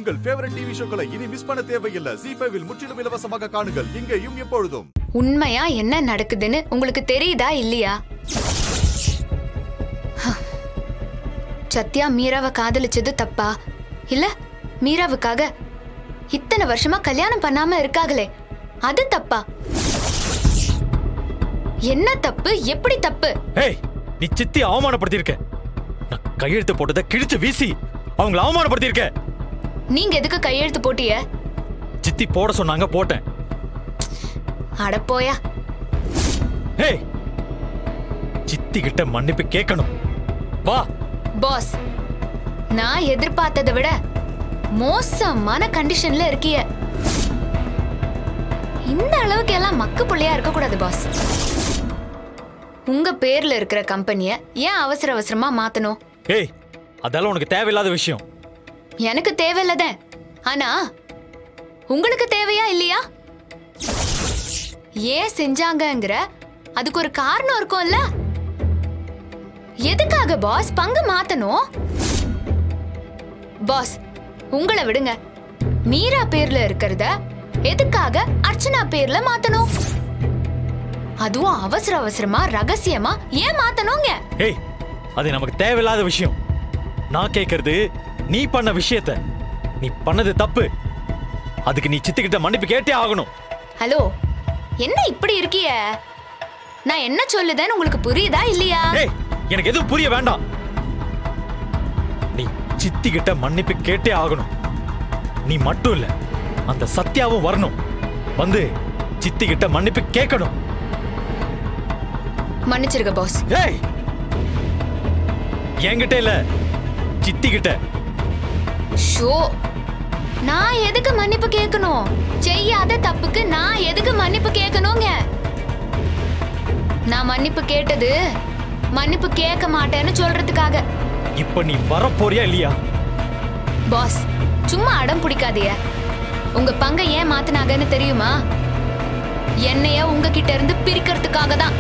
உங்கள் favourite TV ஷோக்களை இனி miss பண்ண தேவையில்லை ஜி ஃபைவில் முற்றிலும் இலவசமாக காணுங்கள் இங்கேயும் எப்பொழுதும் உண்மையா என்ன நடக்குதுன்னு உங்களுக்கு தெரியுதா இல்லையா ஹ. சத்யா மீராவை காதலிச்சது தப்பா இல்ல மீராவுக்காக இத்தனை வருஷமா கல்யாணம் பண்ணாம இருக்காங்களே அது தப்பா என்ன தப்பு எப்படி தப்பு ஏய் நீ சித்தி அவமானப்படுத்தியிருக்க நான் கையெழுத்து போட்டதை கிழிச்சு வீசி அவங்கள அவமானப்படுத்தியிருக்க நீங்க எதுக்கு கையெழுத்து போட்டிய சித்தி போட சொன்னாங்க போட்டேன் அட போயா ஏய் சித்தி கிட்ட மன்னிப்பு கேட்கணும் வா பாஸ் நான் எதிர்பார்த்ததை விட மோசமான கண்டிஷன்ல இருக்கிய இந்த அளவுக்கு எல்லாம் மக்கு புள்ளையா இருக்க கூடாது பாஸ் உங்க பேர்ல இருக்கிற கம்பெனிய ஏன் அவசர அவசரமா மாத்தணும் ஏய் அதெல்லாம் உனக்கு தேவையில்லாத விஷயம் எனக்கு தேவையில்லதான் ஆனா உங்களுக்கு தேவையா இல்லையா ஏன் செஞ்சாங்கங்கிற அதுக்கு ஒரு காரணம் இருக்கும்ல எதுக்காக பாஸ் பங்கு மாத்தணும் பாஸ் உங்களை விடுங்க மீரா பேர்ல இருக்கிறத எதுக்காக அர்ச்சனா பேர்ல மாத்தணும் அதுவும் அவசர அவசரமா ரகசியமா ஏன் மாத்தணுங்க ஏய் அது நமக்கு தேவையில்லாத விஷயம் நான் கேட்கறது நீ பண்ண விஷயத்த நீ பண்ணது தப்பு அதுக்கு நீ சித்தி கிட்ட மன்னிப்பு கேட்டே ஆகணும் ஹலோ என்ன இப்படி இருக்கிய நான் என்ன சொல்லுதேன்னு உங்களுக்கு புரியுதா இல்லையா ஏய் எனக்கு எதுவும் புரிய வேண்டாம் நீ சித்தி கிட்ட மன்னிப்பு கேட்டே ஆகணும் நீ மட்டும் இல்ல அந்த சத்யாவும் வரணும் வந்து சித்தி கிட்ட மன்னிப்பு கேட்கணும் மன்னிச்சிருக்க பாஸ் ஏய் என்கிட்ட இல்ல சித்தி கிட்ட ஷோ நான் எதுக்கு மன்னிப்பு கேட்கணும் செய்யாத தப்புக்கு நான் எதுக்கு மன்னிப்பு கேட்கணுங்க நான் மன்னிப்பு கேட்டது மன்னிப்பு கேட்க மாட்டேன்னு சொல்றதுக்காக இப்ப நீ வரப்போறியா இல்லையா பாஸ் சும்மா அடம் பிடிக்காதீய உங்க பங்கை ஏன் மாத்தினாங்கன்னு தெரியுமா என்னைய உங்ககிட்ட இருந்து பிரிக்கிறதுக்காக தான்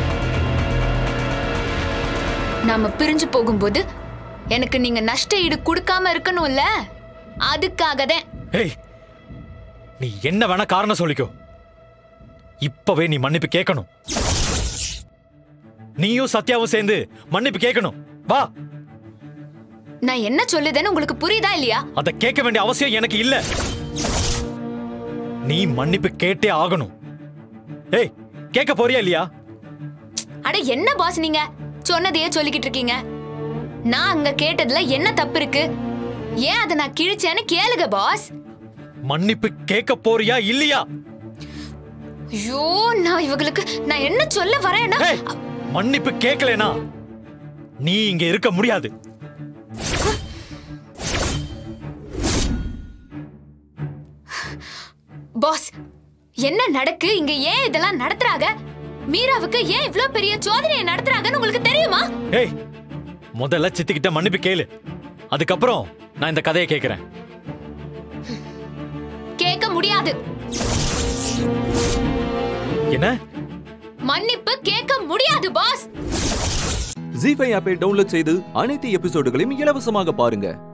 நாம பிரிஞ்சு போகும்போது எனக்கு நீங்க நஷ்ட ஈடு கொடுக்காம இருக்கணும்ல அதுக்காக தான் ஏய் நீ என்ன வேணா காரணம் சொல்லிக்கோ இப்பவே நீ மன்னிப்பு கேட்கணும் நீயும் சத்யாவும் சேர்ந்து மன்னிப்பு கேட்கணும் வா நான் என்ன சொல்லுதேன்னு உங்களுக்கு புரியுதா இல்லையா அத கேட்க வேண்டிய அவசியம் எனக்கு இல்ல நீ மன்னிப்பு கேட்டே ஆகணும் ஏய் கேட்க போறியா இல்லையா அட என்ன பாஸ் நீங்க சொன்னதையே சொல்லிக்கிட்டு இருக்கீங்க நான் அங்க கேட்டதுல என்ன தப்பு இருக்கு ஏன் அதை நான் கிழிச்சேன்னு கேளுங்க பாஸ் மன்னிப்பு கேட்க போறியா இல்லையா ஐயோ நான் இவங்களுக்கு நான் என்ன சொல்ல வரேன்னா ஏய் மன்னிப்பு கேட்கலனா நீ இங்க இருக்க முடியாது பாஸ் என்ன நடக்கு இங்க ஏன் இதெல்லாம் நடத்துறாங்க மீராவுக்கு ஏன் இவ்ளோ பெரிய சோதனையை நடத்துறாங்கன்னு உங்களுக்கு தெரியுமா ஏய் முதல்ல சித்திக்கிட்ட மன்னிப்பு கேளு அதுக்கப்புறம் நான் இந்த கதையை கேட்கிறேன் கேட்க முடியாது என்ன மன்னிப்பு கேட்க முடியாது பாஸ் ஜி ஃபைவ் ஆப்பை டவுன்லோட் செய்து அனைத்து எபிசோடுகளையும் இலவசமாக பாருங்க